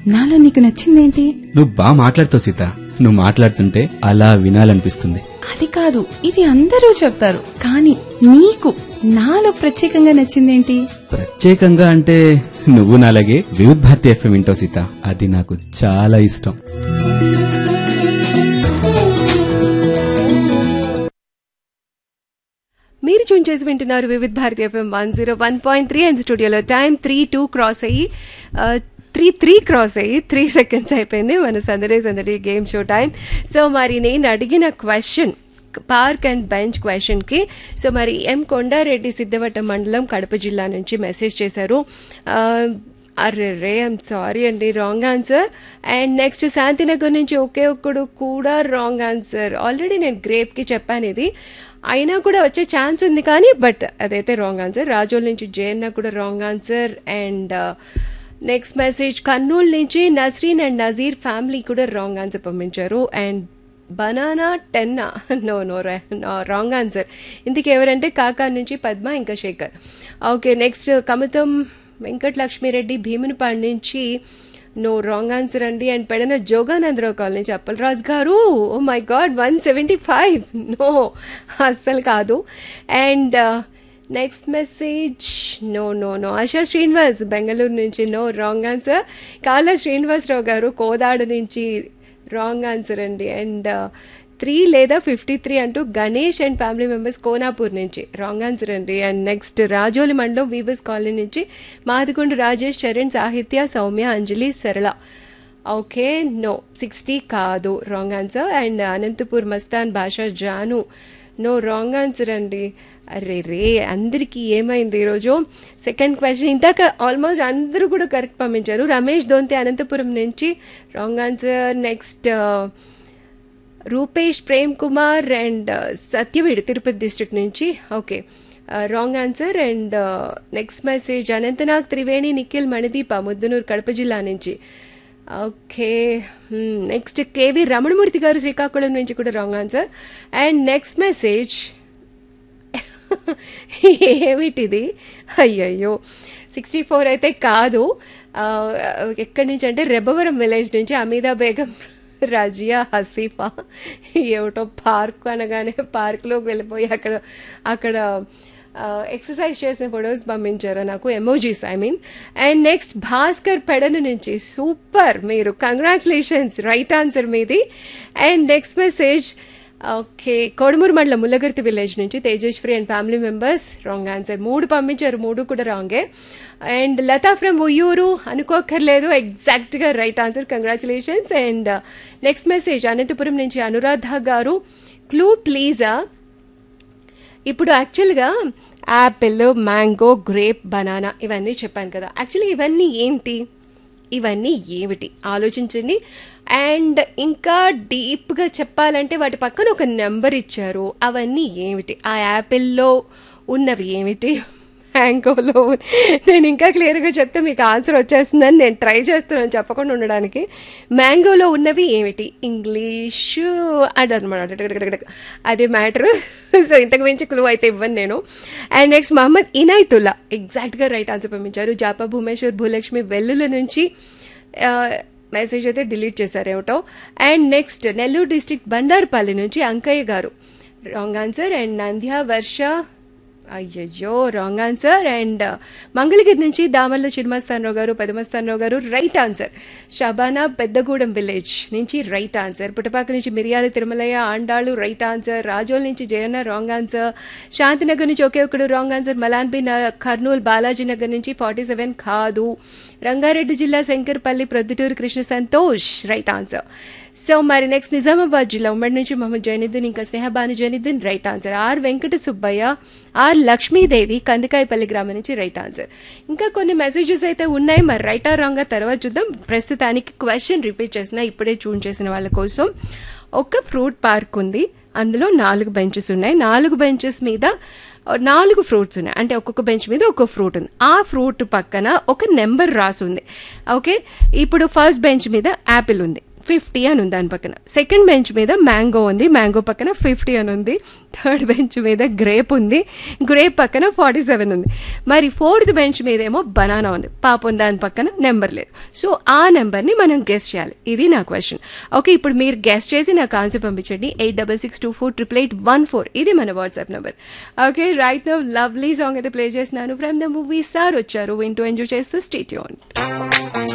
నాలో నీకు నచ్చిందేంటి నువ్వు బాగా మాట్లాడుతావు సీత నువ్వు మాట్లాడుతుంటే అలా వినాలనిపిస్తుంది అది కాదు ఇది అందరూ చెప్తారు కానీ నీకు నాలో ప్రత్యేకంగా నచ్చిందేంటి ప్రత్యేకంగా అంటే నువ్వు నాలాగే వివిధ్ భారతి ఎఫ్ఎం వింటావు సీత అది నాకు చాలా ఇష్టం మీరు చూన్ చేసి వింటున్నారు Vividh Bharati FM one zero one point three and స్టూడియోలో టైం త్రీ టూ క్రాస్ అయ్యి త్రీ త్రీ క్రాస్ అయ్యి త్రీ సెకండ్స్ అయిపోయింది మన సందడే సందడి గేమ్ షో టైం సో మరి నేను అడిగిన క్వశ్చన్ పార్క్ అండ్ బెంచ్ క్వశ్చన్కి సో మరి ఎం కొండారెడ్డి సిద్ధవట్ట మండలం కడప జిల్లా నుంచి మెసేజ్ చేశారు ఆ, అర్రే రే ఐమ్ సారీ అండి wrong answer and next Shantinagar నుంచి ఒకే ఒక్కడు కూడా రాంగ్ ఆన్సర్ ఆల్రెడీ నేను గ్రేప్కి చెప్పాను ఇది అయినా కూడా వచ్చే ఛాన్స్ ఉంది కానీ బట్ అదైతే రాంగ్ ఆన్సర్ రాజోల్ నుంచి జయన్న కూడా wrong answer and next message Kurnool నుంచి నస్రీన్ అండ్ నజీర్ ఫ్యామిలీ కూడా రాంగ్ ఆన్సర్ పంపించారు అండ్ బనానా టెన్నా నో నో రాంగ్ ఆన్సర్ ఇందుకు ఎవరంటే కాకా నుంచి పద్మ ఇంకా శేఖర్ ఓకే నెక్స్ట్ కమతం వెంకటలక్ష్మిరెడ్డి భీమునిపాడు నుంచి నో రాంగ్ ఆన్సర్ అండి అండ్ పెడన జోగానందరావు కాలనీ నుంచి Appalaraju garu oh my god one seventy five no అస్సలు కాదు and next message no no no Asha Srinivas Bengaluru నుంచి no wrong answer Kalla Srinivasarao garu Kodad నుంచి రాంగ్ ఆన్సర్ అండి అండ్ త్రీ లేదా ఫిఫ్టీ త్రీ అంటూ Ganesh and family members Konapur నుంచి రాంగ్ ఆన్సర్ అండి అండ్ నెక్స్ట్ రాజోలి మండలం వీవర్స్ కాలనీ నుంచి మాదికొండ రాజేష్ చరణ్ సాహిత్య Soumya Anjali Sarala okay no sixty కాదు wrong answer and Anantapur Mastan Basha Janu no wrong answer అండి అరే రే అందరికీ ఏమైంది ఈరోజు సెకండ్ క్వశ్చన్ ఇందాక ఆల్మోస్ట్ అందరూ కూడా కరెక్ట్ పంపించారు రమేష్ దొంతి అనంతపురం నుంచి wrong answer next Rupesh Prem Kumar and Satyavedu Tirupati district నుంచి okay wrong answer and next message Anantnag Triveni Nikhil Manideepa Muddanur Kadapa జిల్లా నుంచి ఓకే నెక్స్ట్ కేవి రమణమూర్తి గారు శ్రీకాకుళం నుంచి కూడా wrong answer and next message ఏమిటిది అయ్యయ్యో సిక్స్టీ ఫోర్ అయితే కాదు ఆ, ఎక్కడి నుంచి అంటే రెబ్బవరం విలేజ్ నుంచి అమీదా బేగం రజియా హసీఫా ఏమిటో పార్క్ అనగానే పార్క్లోకి వెళ్ళిపోయి అక్కడ అక్కడ ఎక్సర్సైజ్ చేసిన ఫొటోస్ పంపించారు నాకు emojis I mean and next Bhaskar Pedana నుంచి సూపర్ మీరు కంగ్రాచులేషన్స్ రైట్ ఆన్సర్ మీది and next message okay Kodumur మండలం ముల్లగర్తి విలేజ్ నుంచి Tejaswi and family members wrong answer మూడు పంపించారు మూడు కూడా రాంగే అండ్ లతా ఫ్రమ్ ఉయ్యూరు అనుకోక్కర్లేదు ఎగ్జాక్ట్గా right answer congratulations and next message Anantapuram నుంచి అనురాధ గారు క్లూ ప్లీజా ఇప్పుడు యాక్చువల్గా యాపిల్ మ్యాంగో గ్రేప్ బనానా ఇవన్నీ చెప్పాను కదా యాక్చువల్లీ ఇవన్నీ ఏంటి ఇవన్నీ ఏమిటి ఆలోచించండి అండ్ ఇంకా డీప్గా చెప్పాలంటే వాటి పక్కన ఒక నెంబర్ ఇచ్చారు అవన్నీ ఏమిటి ఆ యాపిల్లో ఉన్నవి ఏమిటి మ్యాంగోలో నేను ఇంకా క్లియర్గా చెప్తే మీకు ఆన్సర్ వచ్చేస్తుందని నేను ట్రై చేస్తున్నాను చెప్పకుండా ఉండడానికి మ్యాంగోలో ఉన్నవి ఏమిటి ఇంగ్లీషు అదనమాట అదే మ్యాటర్ సో ఇంతకు మించి క్లూ అయితే ఇవ్వను నేను అండ్ నెక్స్ట్ మహమ్మద్ ఇనాయతుల్లా ఎగ్జాక్ట్గా రైట్ ఆన్సర్ పంపించారు జాపా భూమేశ్వర్ భూలక్ష్మి వెల్లుల నుంచి ఆ, మెసేజ్ అయితే డిలీట్ చేశారేమిటో and next Nellore district Bandarupalli నుంచి Ankaiah garu wrong answer and Nandya Varsha అయ్యయ్యో రాంగ్ ఆన్సర్ అండ్ మంగళగిరి నుంచి Damalla చిన్మస్తానరావు garu Pedamastanarao garu right answer Shabana Peddagudem village నుంచి రైట్ ఆన్సర్ పుటపాక నుంచి మిరియాల తిరుమలయ్య ఆండాళ్ళు రైట్ ఆన్సర్ రాజోల్ నుంచి జయన్న రాంగ్ ఆన్సర్ శాంతినగర్ నుంచి ఒకే ఒకడు రాంగ్ ఆన్సర్ మలాన్బి న- కర్నూలు బాలాజీ నగర్ నుంచి ఫార్టీ సెవెన్ కాదు రంగారెడ్డి జిల్లా Shankarpalli Proddatur Krishna Santosh right answer so మరి నెక్స్ట్ నిజామాబాద్ జిల్లా ఉమ్మడి నుంచి మహమ్మద్ జైనుద్దీన్ ఇంకా Snehabanu Zainuddin right answer R Venkata Subbaiah R Lakshmidevi Kandikayapalli గ్రామం నుంచి రైట్ ఆన్సర్ ఇంకా కొన్ని మెసేజెస్ అయితే ఉన్నాయి మరి రైట్ ఆర్ రాంగ్ తర్వాత చూద్దాం ప్రస్తుతానికి క్వశ్చన్ రిపీట్ చేసిన ఇప్పుడే చూన్ చేసిన వాళ్ళ కోసం ఒక ఫ్రూట్ పార్క్ ఉంది అందులో నాలుగు బెంచెస్ ఉన్నాయి నాలుగు బెంచెస్ మీద నాలుగు ఫ్రూట్స్ ఉన్నాయి అంటే ఒక్కొక్క బెంచ్ మీద ఒక్కొక్క ఫ్రూట్ ఉంది ఆ ఫ్రూట్ పక్కన ఒక నెంబర్ రాసి ఉంది ఓకే ఇప్పుడు ఫస్ట్ బెంచ్ మీద యాపిల్ ఉంది ఫిఫ్టీ అని ఉంది దాని పక్కన సెకండ్ బెంచ్ మీద మ్యాంగో ఉంది మ్యాంగో పక్కన ఫిఫ్టీ అని ఉంది థర్డ్ బెంచ్ మీద గ్రేప్ ఉంది గ్రేప్ పక్కన ఫార్టీ సెవెన్ ఉంది మరి ఫోర్త్ బెంచ్ మీద ఏమో బనానా ఉంది పాపం దాని పక్కన నెంబర్ లేదు సో ఆ నెంబర్ని మనం గెస్ట్ చేయాలి ఇది నా క్వశ్చన్ ఓకే ఇప్పుడు మీరు గెస్ట్ చేసి నాకు ఆన్సర్ పంపించండి eight double six two four triple eight one four ఇది మన WhatsApp number okay right no lovely song అయితే ప్లే చేస్తున్నాను ఫ్రమ్ ద మూవీ సార్ వచ్చారు వింటూ ఎంజాయ్ చేస్తూ స్టేట్